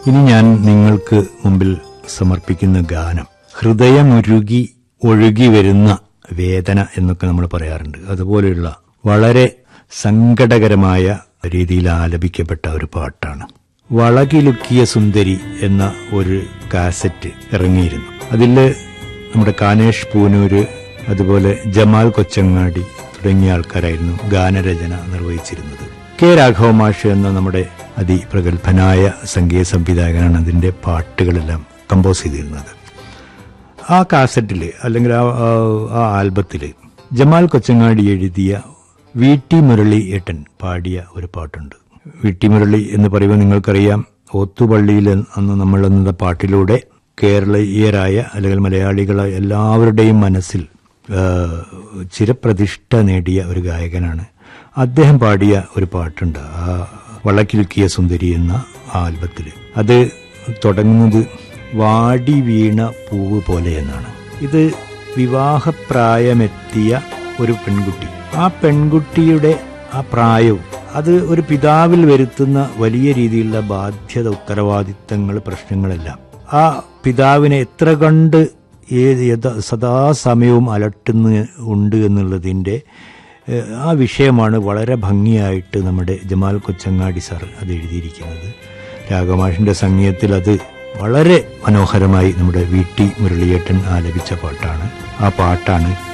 ഇനി ഞാൻ നിങ്ങൾക്ക് മുമ്പിൽ സമർപ്പിക്കുന്ന ഗാനം ഹൃദയമുരുകി ഒഴുകി വരുന്ന വേദന എന്നൊക്കെ നമ്മൾ പറയാറുണ്ട് അതുപോലെയുള്ള വളരെ സങ്കടകരമായ രീതിയിൽ ആലപിക്കപ്പെട്ട ഒരു പാട്ടാണ് വളകിലുക്കിയ സുന്ദരി എന്ന ഒരു കാസറ്റ് ഇറങ്ങിയിരുന്നു അതിൽ നമ്മുടെ കാനേഷ് പൂനൂര് അതുപോലെ ജമാൽ കൊച്ചങ്ങാടി തുടങ്ങിയ ആൾക്കാരായിരുന്നു ഗാനരചന നിർവഹിച്ചിരുന്നത് കെ രാഘവ മാഷ് എന്ന നമ്മുടെ അതിപ്രഗത്ഭനായ സംഗീത സംവിധായകനാണ് അതിന്റെ പാട്ടുകളെല്ലാം കമ്പോസ് ചെയ്തിരുന്നത് ആ കാസറ്റിൽ അല്ലെങ്കിൽ ആ ആ- ആ ആൽബത്തിൽ ജമാൽ കൊച്ചങ്ങാടി എഴുതിയ വി ടി മുരളി ഏട്ടൻ പാടിയ ഒരു പാട്ടുണ്ട് വി ടി മുരളി എന്ന് പറയുമ്പോൾ നിങ്ങൾക്കറിയാം ഓത്തുപള്ളിയിൽ അന്ന് നമ്മൾ എന്ന പാട്ടിലൂടെ കേരളീയരായ അല്ലെങ്കിൽ മലയാളികളെ എല്ലാവരുടെയും മനസ്സിൽ ആ, ചിരപ്രതിഷ്ഠ നേടിയ ഒരു ഗായകനാണ് അദ്ദേഹം പാടിയ ഒരു പാട്ടുണ്ട് ആ വളക്കിലുക്കിയ സുന്ദരി എന്ന ആ ആൽബത്തിൽ അത് തുടങ്ങുന്നത് വാടി വീണ പൂവ് പോലെ എന്നാണ് ഇത് വിവാഹപ്രായമെത്തിയ ഒരു പെൺകുട്ടി ആ പെൺകുട്ടിയുടെ ആ പ്രായവും അത് ഒരു പിതാവിൽ വരുത്തുന്ന വലിയ രീതിയിലുള്ള ബാധ്യത ഉത്തരവാദിത്തങ്ങൾ പ്രശ്നങ്ങളെല്ലാം ആ പിതാവിനെ എത്ര കണ്ട് ഏത് യഥാ സദാസമയവും അലട്ടുന്ന ഉണ്ട് എന്നുള്ളതിൻ്റെ ഏഹ്, ആ വിഷയമാണ് വളരെ ഭംഗിയായിട്ട് നമ്മുടെ ജമാൽ കൊച്ചങ്ങാടി സാർ അത് എഴുതിയിരിക്കുന്നത് രാഘമാഷിന്റെ സംഗീതത്തിൽ അത് വളരെ മനോഹരമായി നമ്മുടെ വി ടി മുരളിയേട്ടൻ ആലപിച്ച പാട്ടാണ് ആ പാട്ടാണ്